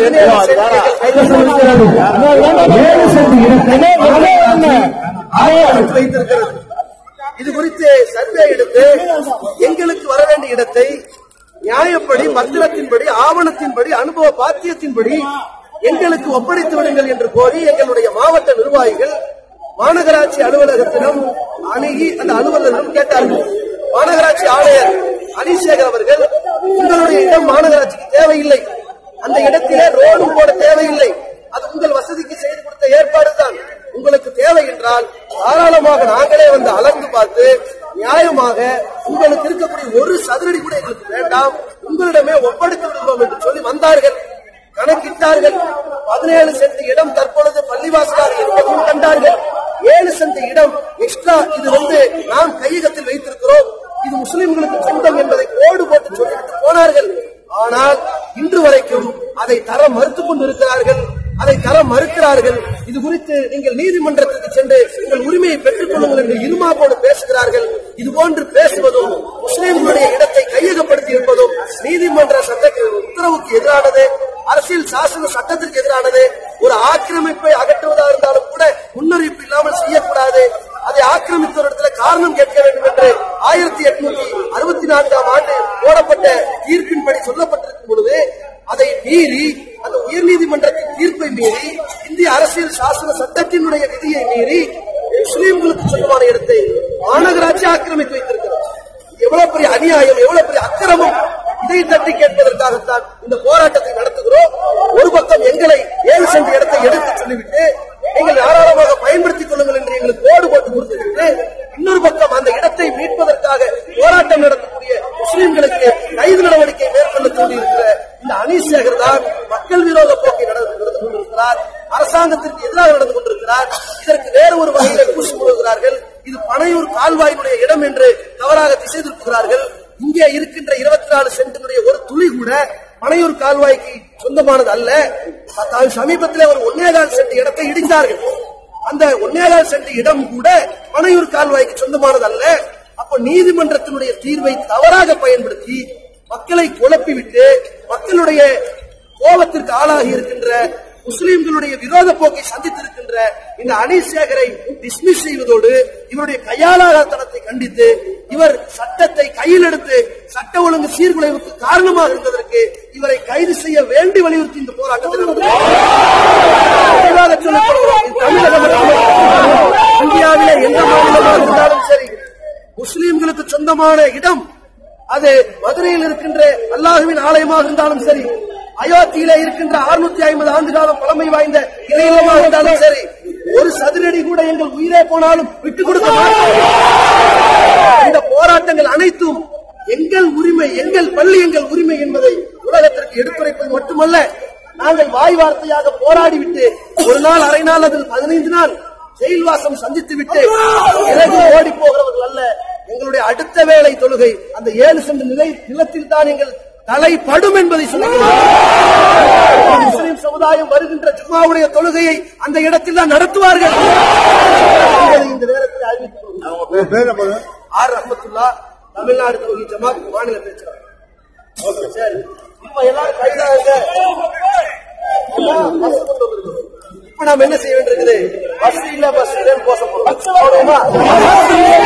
பதினேழு சென்ட் ஏழு சென்ட் இடத்திலே எடுத்து வைத்திருக்கிறது இது குறித்து சர்வே எடுத்து எங்களுக்கு வர வேண்டிய இடத்தை நியாயப்படி பத்திரத்தின்படி ஆவணத்தின்படி அனுபவ பாத்தியத்தின்படி எங்களுக்கு ஒப்படைத்து விடுங்கள் என்று கோரி எங்களுடைய மாவட்ட நிர்வாகிகள் மாநகராட்சி அலுவலகத்திடம் அணுகி அந்த அலுவலரிடம் கேட்டார்கள் மாநகராட்சி ஆணையர் அனிசேகர் அவர்கள் உங்களுடைய இடம் மாநகராட்சிக்கு தேவையில்லை அந்த இடத்திலே ரோடு போட தேவையில்லை அது உங்கள் வசதிக்கு செய்து கொடுத்த ஏற்பாடுதான் உங்களுக்கு தேவை என்றால் தாராளமாக நாங்களே வந்து அளந்து பார்த்து நியாயமாக உங்களுக்கு இருக்கக்கூடிய ஒரு சதுரடி கூட எங்களுக்கு வேண்டாம் உங்களிடமே ஒப்படைத்து விடுவோம் என்று சொல்லி வந்தார்கள் கணக்கிட்டார்கள் பதினேழு சென்ட் இடம் தற்பொழுது பள்ளிவாசலாக இருப்பதையும் கண்டார்கள் ஏழு சென்ட் இடம் எக்ஸ்ட்ரா இது வந்து நாம் கையகத்தில் வைத்திருக்கிறோம் இது முஸ்லிம்களுக்கு சொந்தம் என்பதை கோடு போட்டு சொல்லிவிட்டு போனார்கள் ஆனால் இன்று வரைக்கும் அதை தர மறுத்துக் கொண்டிருக்கிறார்கள் அதை தர மறுக்கிறார்கள் இது குறித்து நீங்கள் நீதிமன்றத்துக்கு சென்று உங்கள் உரிமையை பெற்றுக் கொள்ளுங்கள் என்று இருமாப்போடு பேசுகிறார்கள் இது போன்று பேசுவதும் முஸ்லிம்களுடைய இடத்தை கையகப்படுத்தி இருப்பதும் நீதிமன்ற சட்ட உத்தரவுக்கு எதிரானது அரசியல் சாசன சட்டத்திற்கு எதிரானது ஒரு ஆக்கிரமிப்பை அகற்றுவதாக இருந்தாலும் கூட முன்னறிவிப்பு இல்லாமல் செய்யக்கூடாது அதை ஆக்கிரமித்தவரிடத்துல காரணம் கேட்க வேண்டும் என்று ஆயிரத்தி எட்நூத்தி அறுபத்தி நான்காம் ஆண்டு போடப்பட்ட தீர்ப்பின்படி சொல்லப்பட்டிருக்கும் பொழுது அதை மீறி அந்த உயர்நீதிமன்றத்தின் தீர்ப்பை மீறி இந்திய அரசியல் சாசன சட்டத்தினுடைய விதியை மீறி முஸ்லிம்களுக்கு சொந்தமான இடத்தை மாநகராட்சி ஆக்கிரமித்து வைத்திருக்கிறது எவ்வளவு பெரிய அநியாயம் எவ்வளவு பெரிய அக்கிரமம் இதை தட்டி கேட்பதற்காகத்தான் இந்த போராட்டத்தை நடத்துகிறோம் ஒரு பக்கம் எங்களை ஏழு சென்ட் இடத்தை எடுத்து சொல்லிவிட்டு நீங்கள் தாராளமாக பயன்படுத்திக் கொள்ளுங்கள் என்று எங்களுக்கு கோடு போட்டு கொடுத்துவிட்டு இன்னொரு பக்கம் அந்த இடத்தை மீட்பதற்காக போராட்டம் நடத்தக்கூடிய முஸ்லிம்களுக்கு கைது நடவடிக்கை மேற்கொள்ள தோன்றியிருக்கிற இந்த அனீஷேகர் தான் மக்கள் விரோத போக்கை நடந்து நடந்து கொண்டிருக்கிறார் அரசாங்கத்திற்கு எதிராக நடந்து கொண்டிருக்கிறார் இதற்கு வேறு ஒரு வகையில பூசி முழுகிறார்கள் இது பனையூர் கால்வாயினுடைய இடம் என்று தவறாக திசை திருப்புகிறார்கள் இங்கே இருக்கின்ற இருபத்தி நாலு சென்டினுடைய ஒரு துளி கூட பனையூர் கால்வாய்க்கு சொந்தமானது அல்ல அதாவது சமீபத்தில் ஒரு ஒன்னேகால் சென்ட் இடத்தை இடிந்தார்கள் அந்த ஒன்னேகால் சென்ட் இடம் கூட பனையூர் கால்வாய்க்கு சொந்தமானது அல்ல அப்ப நீதிமன்றத்தினுடைய தீர்வை தவறாக பயன்படுத்தி மக்களை குழப்பிவிட்டு மக்களுடைய கோபத்திற்கு ஆளாகி இருக்கின்ற முஸ்லிம்களுடைய விரோத போக்கை சந்தித்திருக்கின்ற இந்த அணிசேகரை டிஸ்மிஸ் செய்வதோடு இவருடைய கையாளாகத்தனத்தை கண்டித்து இவர் சட்டத்தை கையில் எடுத்து சட்ட ஒழுங்கு சீர்குலைவுக்கு காரணமாக இருந்ததற்கு இவரை கைது செய்ய வேண்டி வலியுறுத்தி இந்த போராட்டத்தை நடத்துகிறோம். தெளிவாக சொல்லிக் கொள்கிறோம். இது தமிழகம் மட்டுமல்ல. இந்தியாவிலே எந்த மாநிலமாக இருந்தாலும் சரி முஸ்லிம்களுக்கு சொந்தமான இடம் அது மதுரையில் இருக்கின்ற அல்லாஹுவின் ஆலயமாக இருந்தாலும் சரி அயோத்தியிலே இருக்கின்ற 650 ஐம்பது ஆண்டு காலம் பழமை வாய்ந்த இறையிலமாக இருந்தாலும் சரி ஒரு சதுரடி கூட எங்கள் உயிரே போனாலும் விட்டுக் கொடுக்க மாட்டோம் இந்த போராட்டங்கள் அனைத்தும் எங்கள் உரிமை எங்கள் பள்ளி எங்கள் உரிமை என்பதை உலகத்திற்கு எடுத்துரைப்பது மட்டுமல்ல நாங்கள் வாய் வார்த்தையாக போராடிவிட்டு ஒரு நாள் அரை நாள் அதில் பதினைந்து நாள் ஜெயில் வாசம் சந்தித்து விட்டு பிறகு ஓடி போகிறவர்கள் அல்ல எங்களுடைய அடுத்த வேளை தொழுகை அந்த ஏழு சென்ற நிலை நிலத்தில் தான் எங்கள் தலை படும் என்பதை சொல்லுகிறோம் முஸ்லிம் சமுதாயம் வருகின்ற ஜும்மாவுடைய தொழுகையை அந்த இடத்தில் தான் நடத்துவார்கள் என்பதை இந்த நேரத்தில் அறிவித்துக் கொள்கிறோம். ஆர் ரஹமத்துல்லா தமிழ்நாடு தொகுதி ஜமாத் மாநில பேச்சாளர் சரி இப்ப எல்லாரும் கைதாங்க எல்லாம் பஸ் கொண்டு வந்திருக்கிறோம். இப்ப நாம என்ன செய்ய வேண்டியிருக்குது பஸ் இல்ல பஸ் இல்லன்னு கோஷம் போடுறோம். போடுவோமா?